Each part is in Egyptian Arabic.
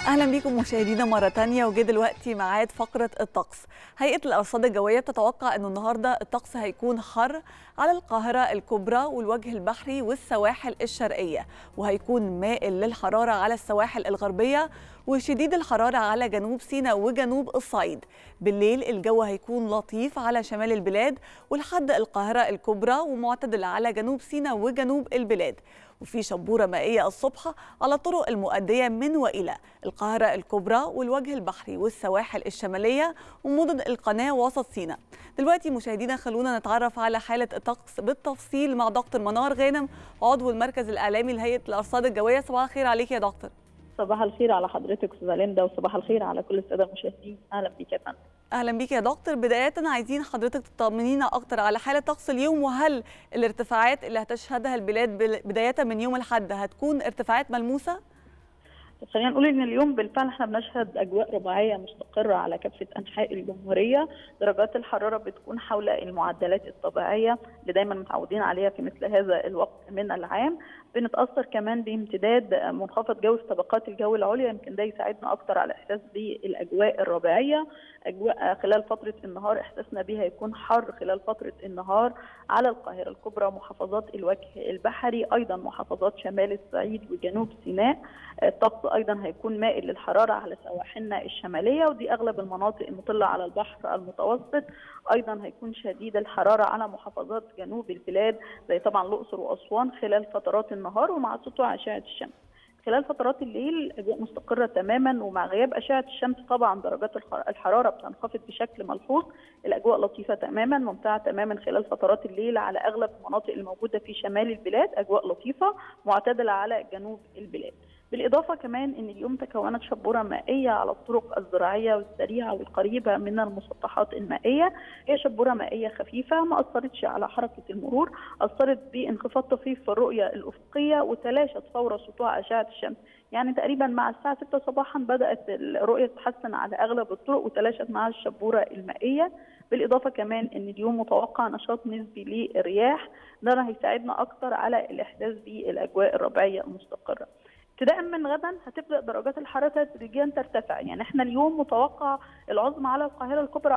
اهلا بيكم مشاهدينا مره تانية وجه دلوقتي ميعاد فقره الطقس هيئه الارصاد الجويه بتتوقع انه النهارده الطقس هيكون حر على القاهره الكبرى والوجه البحري والسواحل الشرقيه وهيكون مائل للحراره على السواحل الغربيه وشديد الحراره على جنوب سيناء وجنوب الصعيد بالليل الجو هيكون لطيف على شمال البلاد ولحد القاهره الكبرى ومعتدل على جنوب سيناء وجنوب البلاد وفي شبورة مائية الصبح على الطرق المؤدية من وإلى القاهرة الكبرى والوجه البحري والسواحل الشمالية ومدن القناة وسط سيناء دلوقتي مشاهدينا خلونا نتعرف على حالة الطقس بالتفصيل مع دكتور منار غانم عضو المركز الإعلامي لهيئة الأرصاد الجوية صباح الخير عليك يا دكتور صباح الخير على حضرتك استاذه ليندا وصباح الخير على كل الساده المشاهدين اهلا بيك يا فندم اهلا بيك يا دكتور بدايه عايزين حضرتك تطمنينا اكتر على حاله طقس اليوم وهل الارتفاعات اللي هتشهدها البلاد بدايه من يوم الاحد هتكون ارتفاعات ملموسه طب خلينا نقول ان اليوم بالفعل احنا بنشهد اجواء رباعيه مستقره على كافه انحاء الجمهوريه، درجات الحراره بتكون حول المعدلات الطبيعيه اللي دايما متعودين عليها في مثل هذا الوقت من العام، بنتاثر كمان بامتداد منخفض جوي في طبقات الجو العليا يمكن ده يساعدنا اكتر على الاحساس بالاجواء الربيعيه، اجواء خلال فتره النهار احساسنا بيها يكون حر خلال فتره النهار على القاهره الكبرى محافظات الوجه البحري ايضا محافظات شمال الصعيد وجنوب سيناء الطقس ايضا هيكون مائل للحراره على سواحلنا الشماليه ودي اغلب المناطق المطله على البحر المتوسط ايضا هيكون شديد الحراره على محافظات جنوب البلاد زي طبعا الاقصر واسوان خلال فترات النهار ومع سطوع اشعه الشمس خلال فترات الليل الاجواء مستقره تماما ومع غياب اشعه الشمس طبعا درجات الحراره بتنخفض بشكل ملحوظ الاجواء لطيفه تماما ممتعه تماما خلال فترات الليل على اغلب المناطق الموجوده في شمال البلاد اجواء لطيفه معتدله على جنوب البلاد بالإضافة كمان أن اليوم تكونت شبورة مائية على الطرق الزراعية والسريعة والقريبة من المسطحات المائية هي شبورة مائية خفيفة ما أثرتش على حركة المرور أثرت بانخفاض طفيف في الرؤية الأفقية وتلاشت فور سطوع أشعة الشمس يعني تقريبا مع الساعة 6 صباحا بدأت الرؤية تتحسن على أغلب الطرق وتلاشت مع الشبورة المائية بالإضافة كمان أن اليوم متوقع نشاط نسبي للرياح ده هيساعدنا أكتر على الإحساس بالأجواء الربيعية المستقرة ابتداء من غدا هتبدا درجات الحراره تدريجيا ترتفع يعني احنا اليوم متوقع العظمى على القاهره الكبرى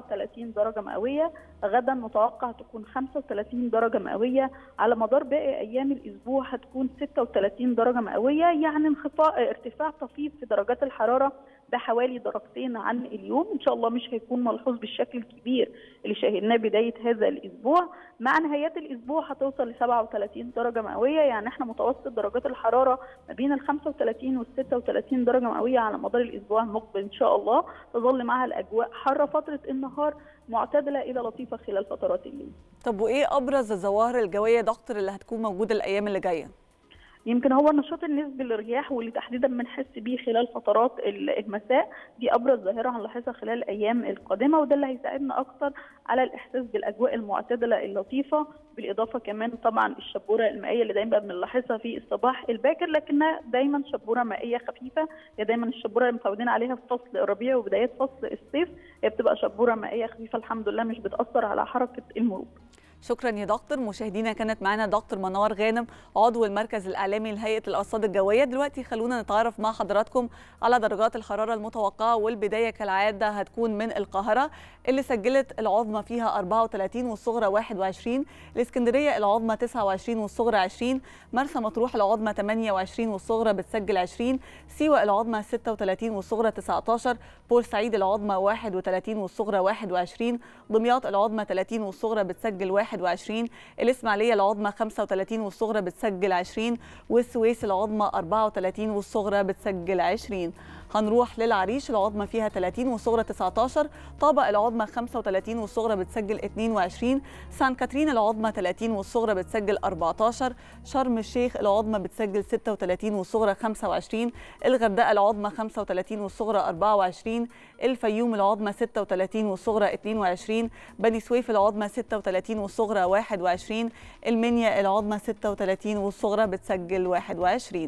34 درجه مئويه غدا متوقع تكون 35 درجه مئويه على مدار باقي ايام الاسبوع هتكون 36 درجه مئويه يعني انخفاض ارتفاع طفيف في درجات الحراره بحوالي درجتين عن اليوم ان شاء الله مش هيكون ملحوظ بالشكل الكبير اللي شاهدناه بدايه هذا الاسبوع مع نهايات الاسبوع هتوصل ل 37 درجه مئويه يعني احنا متوسط درجات الحراره ما بين ال 35 وال 36 درجه مئويه على مدار الاسبوع المقبل ان شاء الله تظل معها الاجواء حاره فتره النهار معتدله الى لطيفه خلال فترات الليل. طب وايه ابرز الظواهر الجويه دكتور اللي هتكون موجوده الايام اللي جايه؟ يمكن هو النشاط النسبي للرياح واللي تحديدا بنحس بيه خلال فترات المساء دي ابرز ظاهره هنلاحظها خلال الايام القادمه وده اللي هيساعدنا اكتر على الاحساس بالاجواء المعتدله اللطيفه بالاضافه كمان طبعا الشبوره المائيه اللي دايما بنلاحظها في الصباح الباكر لكنها دايما شبوره مائيه خفيفه هي دايما الشبوره اللي متعودين عليها في فصل الربيع وبدايات فصل الصيف هي بتبقى شبوره مائيه خفيفه الحمد لله مش بتاثر على حركه المرور شكرا يا دكتور مشاهدينا كانت معنا دكتور منار غانم عضو المركز الاعلامي لهيئه الارصاد الجويه دلوقتي خلونا نتعرف مع حضراتكم على درجات الحراره المتوقعه والبدايه كالعاده هتكون من القاهره اللي سجلت العظمى فيها 34 والصغرى 21 الاسكندريه العظمى 29 والصغرى 20 مرسى مطروح العظمى 28 والصغرى بتسجل 20 سيوه العظمى 36 والصغرى 19 بورسعيد العظمى 31 والصغرى 21 دمياط العظمى 30 والصغرى بتسجل 21 الإسماعيلية العظمى 35 والصغرى بتسجل 20 والسويس العظمى 34 والصغرى بتسجل 20 هنروح للعريش العظمى فيها 30 والصغرى 19 طابق العظمى 35 والصغرى بتسجل 22 سان كاترين العظمى 30 والصغرى بتسجل 14 شرم الشيخ العظمى بتسجل 36 والصغرى 25 الغردقه العظمى 35 والصغرى 24 الفيوم العظمى 36 والصغرى 22 بني سويف العظمى 36 والصغرى 21 المنيا العظمى 36 والصغرى بتسجل 21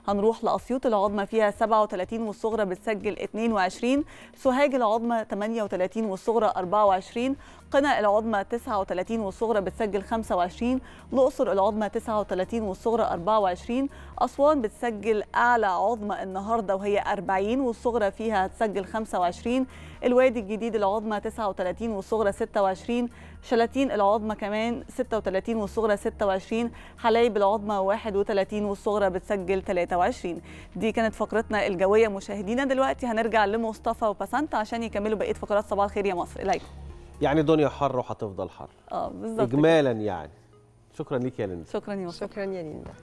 هنروح لأسيوط العظمى فيها 37 والصغرى بتسجل 22 سوهاج العظمى 38 والصغرى 24 قنا العظمى 39 والصغرى بتسجل 25 الأقصر العظمى 39 والصغرى 24 أسوان بتسجل أعلى عظمى النهاردة وهي 40 والصغرى فيها هتسجل 25 الوادي الجديد العظمى 39 والصغرى 26 شلاتين العظمى كمان 36 والصغرى 26 حلايب العظمى 31 والصغرى بتسجل 23 دي كانت فقرتنا الجويه مشاهدينا دلوقتي هنرجع لمصطفى وبسنت عشان يكملوا بقيه فقرات صباح الخير يا مصر اليكم يعني دنيا حر وهتفضل حر اه بالظبط اجمالا يعني شكرا ليك يا ليندا شكرا يا مصطفى شكرا يا ليندا